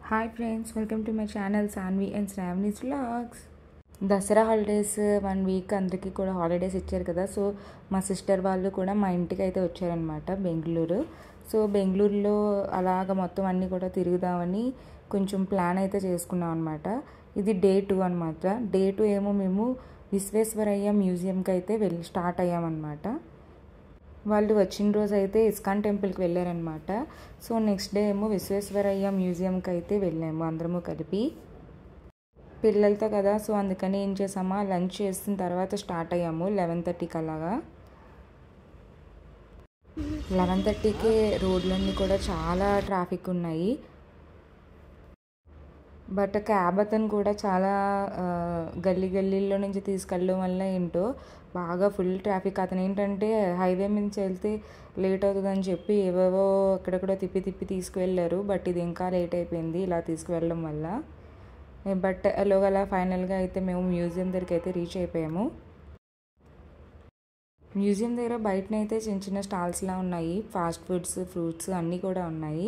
hi friends welcome to my channel Sanvi and Shravani's vlogs Dasara holidays one week అందరికీ కూడా holidays ఇచ్చారు కదా సో మా సిస్టర్ వాళ్ళు కూడా మా ఇంటికి అయితే వచ్చారనమాట బెంగళూరు సో బెంగళూరులో అలాగ మొత్తం అన్నీ కూడా తిరుగుదామని కొంచెం ప్లాన్ అయితే చేసుకున్నాం అనమాట ఇది డే టూ అనమాట డే టూ ఏమో మేము విశ్వేశ్వరయ్య మ్యూజియంకి అయితే వెళ్ళి స్టార్ట్ అయ్యామన్నమాట వాళ్ళు వచ్చిన రోజు అయితే ఇస్కాన్ టెంపుల్కి వెళ్ళారనమాట సో నెక్స్ట్ డే ఏమో విశ్వేశ్వరయ్య మ్యూజియంకి అయితే వెళ్ళాము అందరము కలిపి పిల్లలతో కదా సో అందుకని ఏం చేసామా లంచ్ చేసిన తర్వాత స్టార్ట్ అయ్యాము లెవెన్ థర్టీకి అలాగా లెవెన్ థర్టీకే రోడ్లన్నీ కూడా చాలా ట్రాఫిక్ ఉన్నాయి బట్ క్యాబ్ అతను కూడా చాలా గల్లీ గల్లీల్లో నుంచి తీసుకెళ్ళడం వల్ల ఏంటో బాగా ఫుల్ ట్రాఫిక్ అతను ఏంటంటే హైవే నుంచి వెళ్తే లేట్ అవుతుందని చెప్పి ఏవేవో అక్కడక్కడ తిప్పి తిప్పి తీసుకువెళ్ళారు బట్ ఇది ఇంకా లేట్ అయిపోయింది ఇలా తీసుకువెళ్ళడం వల్ల బట్ ఎలాగలా ఫైనల్గా అయితే మేము మ్యూజియం దగ్గరికి అయితే రీచ్ అయిపోయాము మ్యూజియం దగ్గర బయటనైతే చిన్న చిన్న స్టాల్స్లా ఉన్నాయి ఫాస్ట్ ఫుడ్స్ ఫ్రూట్స్ అన్నీ కూడా ఉన్నాయి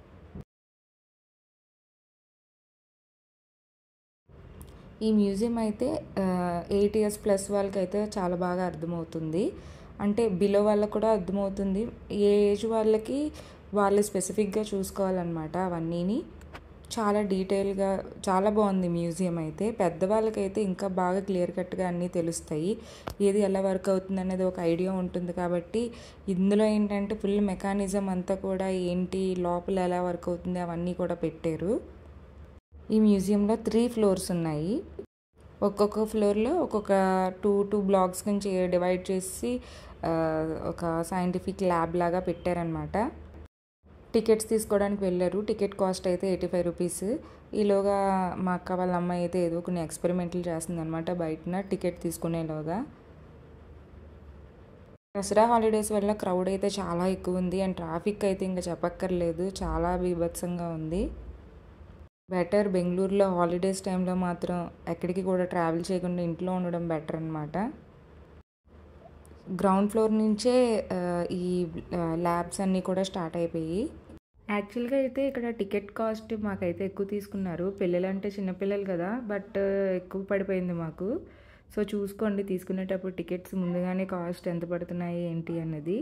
ఈ మ్యూజియం అయితే ఎయిట్ ఇయర్స్ ప్లస్ వాళ్ళకి అయితే చాలా బాగా అర్థమవుతుంది అంటే బిలో వాళ్ళకి కూడా అర్థమవుతుంది ఏ ఏజ్ వాళ్ళకి వాళ్ళు స్పెసిఫిక్గా చూసుకోవాలన్నమాట అవన్నీని చాలా డీటెయిల్గా చాలా బాగుంది మ్యూజియం అయితే పెద్దవాళ్ళకైతే ఇంకా బాగా క్లియర్ కట్గా అన్నీ తెలుస్తాయి ఏది ఎలా వర్క్ అవుతుంది అనేది ఒక ఐడియా ఉంటుంది కాబట్టి ఇందులో ఏంటంటే ఫుల్ మెకానిజం అంతా కూడా ఏంటి లోపల ఎలా వర్క్ అవుతుంది అవన్నీ కూడా పెట్టారు ఈ మ్యూజియంలో త్రీ ఫ్లోర్స్ ఉన్నాయి ఒక్కొక్క ఫ్లోర్లో ఒక్కొక్క టూ టూ బ్లాక్స్ నుంచి డివైడ్ చేసి ఒక సైంటిఫిక్ ల్యాబ్ లాగా పెట్టారనమాట టికెట్స్ తీసుకోవడానికి వెళ్ళారు టికెట్ కాస్ట్ అయితే ఎయిటీ ఫైవ్ రూపీస్ ఈలోగా మా అక్క వాళ్ళ అమ్మాయి అయితే ఏదో కొన్ని ఎక్స్పెరిమెంట్లు చేస్తుందన్నమాట బయటన టికెట్ తీసుకునేలోగా దసరా హాలిడేస్ వల్ల క్రౌడ్ అయితే చాలా ఎక్కువ ఉంది అండ్ ట్రాఫిక్ అయితే ఇంకా చెప్పక్కర్లేదు చాలా బీభత్సంగా ఉంది బెటర్ బెంగళూరులో హాలిడేస్ టైంలో మాత్రం ఎక్కడికి కూడా ట్రావెల్ చేయకుండా ఇంట్లో ఉండడం బెటర్ అనమాట గ్రౌండ్ ఫ్లోర్ నుంచే ఈ ల్యాబ్స్ అన్నీ కూడా స్టార్ట్ అయిపోయి యాక్చువల్గా అయితే ఇక్కడ టికెట్ కాస్ట్ మాకైతే ఎక్కువ తీసుకున్నారు పిల్లలంటే చిన్నపిల్లలు కదా బట్ ఎక్కువ పడిపోయింది మాకు సో చూసుకోండి తీసుకునేటప్పుడు టికెట్స్ ముందుగానే కాస్ట్ ఎంత పడుతున్నాయి ఏంటి అన్నది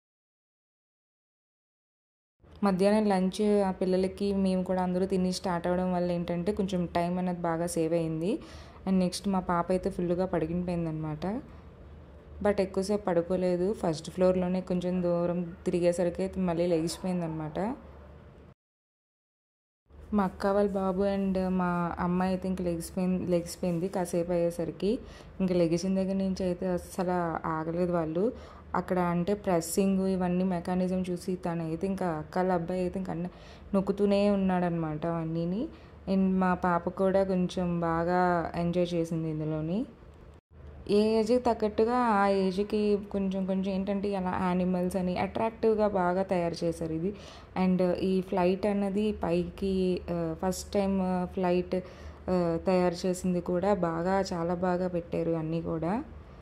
మధ్యాహ్నం లంచ్ ఆ పిల్లలకి మేము కూడా అందరూ తిని స్టార్ట్ అవ్వడం వల్ల ఏంటంటే కొంచెం టైం అనేది బాగా సేవ్ అయింది అండ్ నెక్స్ట్ మా పాప అయితే ఫుల్గా పడిగిపోయింది అనమాట బట్ ఎక్కువసేపు పడుకోలేదు ఫస్ట్ ఫ్లోర్లోనే కొంచెం దూరం తిరిగేసరికి అయితే మళ్ళీ లెగిసిపోయింది అనమాట మా అక్క వాళ్ళ బాబు అండ్ మా అమ్మాయి అయితే ఇంక లెగిసిపోయింది లెగిసిపోయింది కాసేపు అయ్యేసరికి ఇంక లెగిసిన దగ్గర నుంచి అయితే అసలు ఆగలేదు వాళ్ళు అక్కడ అంటే ప్రెస్సింగ్ ఇవన్నీ మెకానిజం చూసి తనైతే ఇంకా అక్కల అబ్బాయి అయితే ఇంకా నొక్కుతూనే ఉన్నాడనమాట అవన్నీని అండ్ మా పాప కూడా కొంచెం బాగా ఎంజాయ్ చేసింది ఇందులోని ఏ ఏజ్కి తగ్గట్టుగా ఆ ఏజ్కి కొంచెం కొంచెం ఏంటంటే అలా యానిమల్స్ అని అట్రాక్టివ్గా బాగా తయారు చేశారు ఇది అండ్ ఈ ఫ్లైట్ అన్నది పైకి ఫస్ట్ టైం ఫ్లైట్ తయారు చేసింది కూడా బాగా చాలా బాగా పెట్టారు అన్నీ కూడా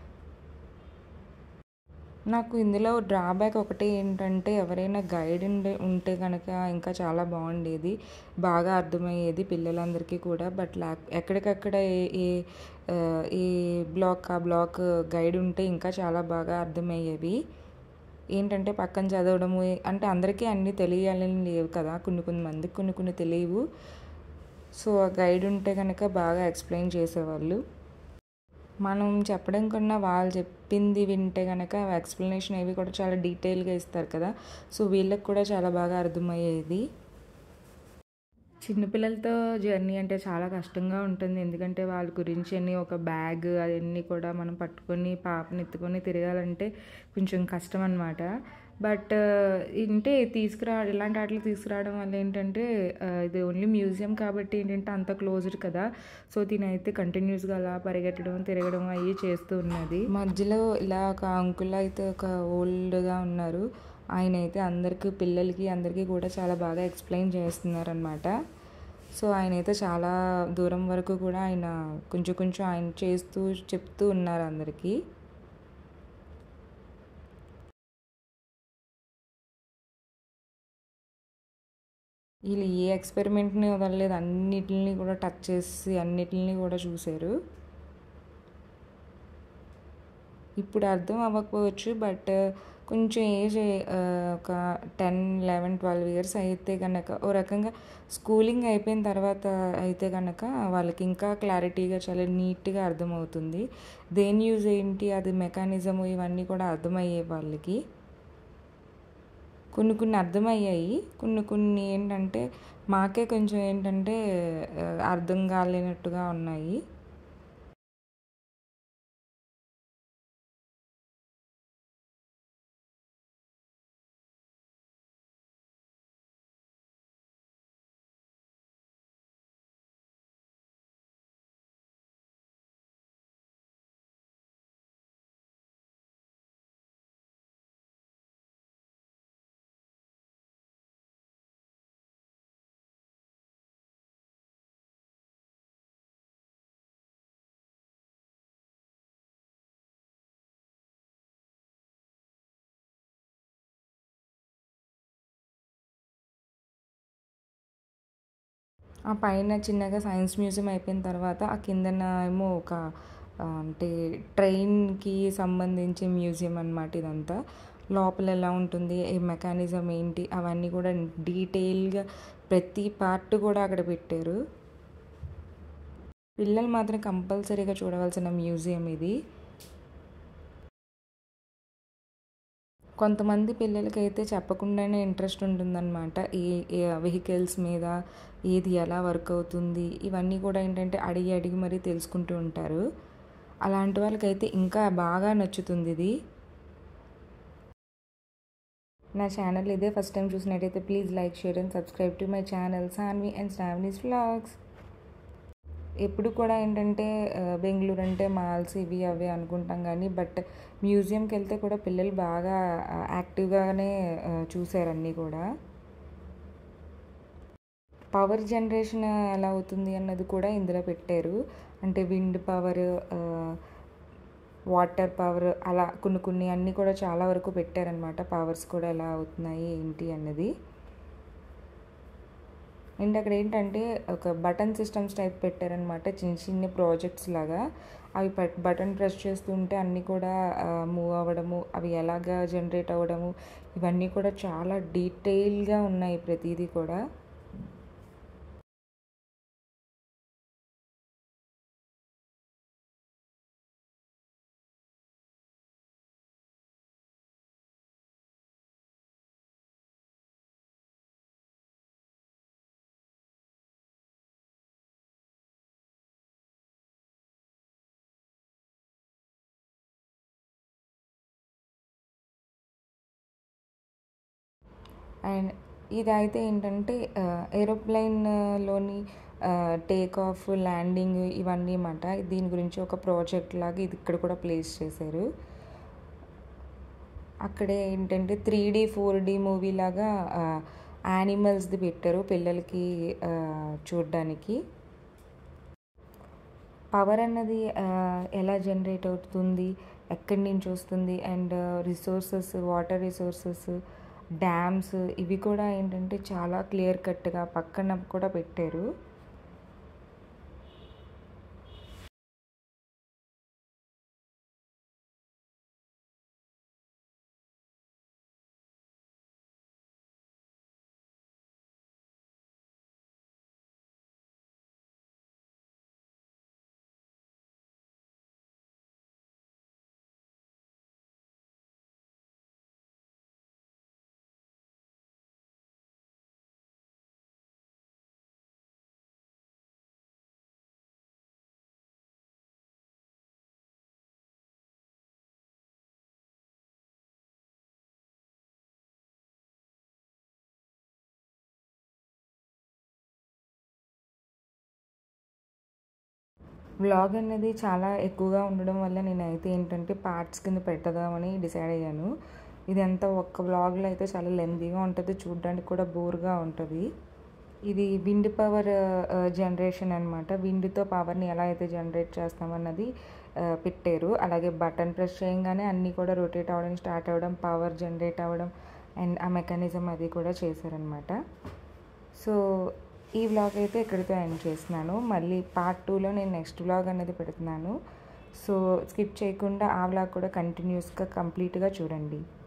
నాకు ఇందులో డ్రాబ్యాక్ ఒకటి ఏంటంటే ఎవరైనా గైడ్ ఉంటే కనుక ఇంకా చాలా బాగుండేది బాగా అర్థమయ్యేది పిల్లలందరికీ కూడా బట్ లా ఎక్కడికక్కడ ఏ ఏ బ్లాక్ ఆ బ్లాక్ గైడ్ ఉంటే ఇంకా చాలా బాగా అర్థమయ్యేవి ఏంటంటే పక్కన చదవడము అంటే అందరికీ అన్నీ తెలియాలని లేవు కదా కొన్ని కొన్ని మందికి కొన్ని కొన్ని తెలియవు సో ఆ గైడ్ ఉంటే కనుక బాగా ఎక్స్ప్లెయిన్ చేసేవాళ్ళు మనం చెప్పడం కన్నా వాళ్ళు చెప్పింది వింటే కనుక ఎక్స్ప్లెనేషన్ అవి కూడా చాలా డీటెయిల్గా ఇస్తారు కదా సో వీళ్ళకి కూడా చాలా బాగా అర్థమయ్యేది చిన్నపిల్లలతో జర్నీ అంటే చాలా కష్టంగా ఉంటుంది ఎందుకంటే వాళ్ళ గురించి అన్ని ఒక బ్యాగ్ అవన్నీ కూడా మనం పట్టుకొని పాపని ఎత్తుకొని తిరగాలంటే కొంచెం కష్టం అనమాట బట్ ఇంటే తీసుకురా ఇలాంటి వాటికి తీసుకురావడం వల్ల ఏంటంటే ఇది ఓన్లీ మ్యూజియం కాబట్టి ఏంటంటే అంత క్లోజ్డ్ కదా సో దీనైతే కంటిన్యూస్గా అలా పరిగెట్టడం తిరగడం అవి చేస్తూ ఉన్నది మధ్యలో ఇలా ఒక అంకుల్ అయితే ఒక ఓల్డ్గా ఉన్నారు ఆయన అయితే అందరికీ పిల్లలకి అందరికీ కూడా చాలా బాగా ఎక్స్ప్లెయిన్ చేస్తున్నారనమాట సో ఆయన అయితే చాలా దూరం వరకు కూడా ఆయన కొంచెం కొంచెం ఆయన చేస్తూ చెప్తూ ఉన్నారు అందరికీ వీళ్ళు ఏ ఎక్స్పెరిమెంట్ని వదలలేదు అన్నిటిని కూడా టచ్ చేసి అన్నిటిని కూడా చూశారు ఇప్పుడు అర్థం అవ్వకపోవచ్చు బట్ కొంచెం ఏజ్ ఒక టెన్ లెవెన్ ట్వెల్వ్ ఇయర్స్ అయితే కనుక ఓ రకంగా స్కూలింగ్ అయిపోయిన తర్వాత అయితే కనుక వాళ్ళకి ఇంకా క్లారిటీగా చాలా నీట్గా అర్థమవుతుంది దేని యూజ్ ఏంటి అది మెకానిజము ఇవన్నీ కూడా అర్థమయ్యే వాళ్ళకి కొన్ని కొన్ని అర్థమయ్యాయి కొన్ని కొన్ని ఏంటంటే మాకే కొంచెం ఏంటంటే అర్థం కాలేనట్టుగా ఉన్నాయి ఆ పైన చిన్నగా సైన్స్ మ్యూజియం అయిపోయిన తర్వాత ఆ కిందన ఏమో ఒక అంటే ట్రైన్కి సంబంధించి మ్యూజియం అనమాట ఇదంతా లోపల ఎలా ఉంటుంది ఏ మెకానిజం ఏంటి అవన్నీ కూడా డీటెయిల్గా ప్రతి పార్ట్ కూడా అక్కడ పెట్టారు పిల్లలు మాత్రం కంపల్సరీగా చూడవలసిన మ్యూజియం ఇది కొంతమంది పిల్లలకైతే చెప్పకుండానే ఇంట్రెస్ట్ ఉంటుందన్నమాట ఈ వెహికల్స్ మీద ఏది ఎలా వర్క్ అవుతుంది ఇవన్నీ కూడా ఏంటంటే అడిగి అడిగి మరీ తెలుసుకుంటూ ఉంటారు అలాంటి వాళ్ళకైతే ఇంకా బాగా నచ్చుతుంది ఇది నా ఛానల్ ఇదే ఫస్ట్ టైం చూసినట్టయితే please like share and subscribe to my channel Sanvi and Shravani's vlogs ఎప్పుడు కూడా ఏంటంటే బెంగళూరు అంటే మాల్స్ ఇవి అవి అనుకుంటాం కానీ బట్ మ్యూజియంకి వెళ్తే కూడా పిల్లలు బాగా యాక్టివ్గానే చూసారు అన్నీ కూడా పవర్ జనరేషన్ ఎలా అవుతుంది అన్నది కూడా ఇందులో పెట్టారు అంటే విండ్ పవర్ వాటర్ పవర్ అలా కొన్ని కొన్ని అన్నీ కూడా చాలా వరకు పెట్టారనమాట పవర్స్ కూడా ఎలా అవుతున్నాయి ఏంటి అన్నది అండ్ అక్కడ ఏంటంటే ఒక బటన్ సిస్టమ్స్ టైప్ పెట్టారనమాట చిన్న చిన్న ప్రాజెక్ట్స్ లాగా అవి బటన్ ప్రెస్ చేస్తుంటే అన్నీ కూడా మూవ్ అవ్వడము అవి ఎలాగా జనరేట్ అవ్వడము ఇవన్నీ కూడా చాలా డీటెయిల్గా ఉన్నాయి ప్రతిదీ కూడా అండ్ ఇదైతే ఏంటంటే ఏరోప్లైన్లోని టేక్ ఆఫ్ ల్యాండింగ్ ఇవన్నీ మాట దీని గురించి ఒక ప్రాజెక్ట్ లాగా ఇది ఇక్కడ కూడా ప్లేస్ చేశారు అక్కడే ఏంటంటే three D four D movie లాగా యానిమల్స్ది పెట్టారు పిల్లలకి చూడడానికి పవర్ అన్నది ఎలా జనరేట్ అవుతుంది ఎక్కడి నుంచి వస్తుంది and resources water resources dams ఇవి కూడా ఏంటంటే చాలా క్లియర్ కట్గా పక్కన కూడా పెట్టారు వ్లాగ్ అనేది చాలా ఎక్కువగా ఉండడం వల్ల నేనైతే ఏంటంటే పార్ట్స్ కింద పెట్టదామని డిసైడ్ అయ్యాను ఇదంతా ఒక్క వ్లాగ్లో అయితే చాలా లెందీగా ఉంటుంది చూడడానికి కూడా బోర్గా ఉంటుంది ఇది విండ్ పవర్ జనరేషన్ అనమాట విండ్తో పవర్ని ఎలా అయితే జనరేట్ చేస్తామన్నది పెట్టారు అలాగే బటన్ ప్రెస్ చేయగానే అన్నీ కూడా రొటేట్ అవ్వడం స్టార్ట్ అవ్వడం పవర్ జనరేట్ అవ్వడం అండ్ ఆ మెకానిజం అది కూడా చేశారనమాట సో ఈ వ్లాగ్ అయితే ఇక్కడితో ఎండ్ చేస్తున్నాను మళ్ళీ పార్ట్ టూలో నేను నెక్స్ట్ వ్లాగ్ అనేది పెడుతున్నాను సో స్కిప్ చేయకుండా ఆ వ్లాగ్ కూడా కంటిన్యూస్గా కంప్లీట్గా చూడండి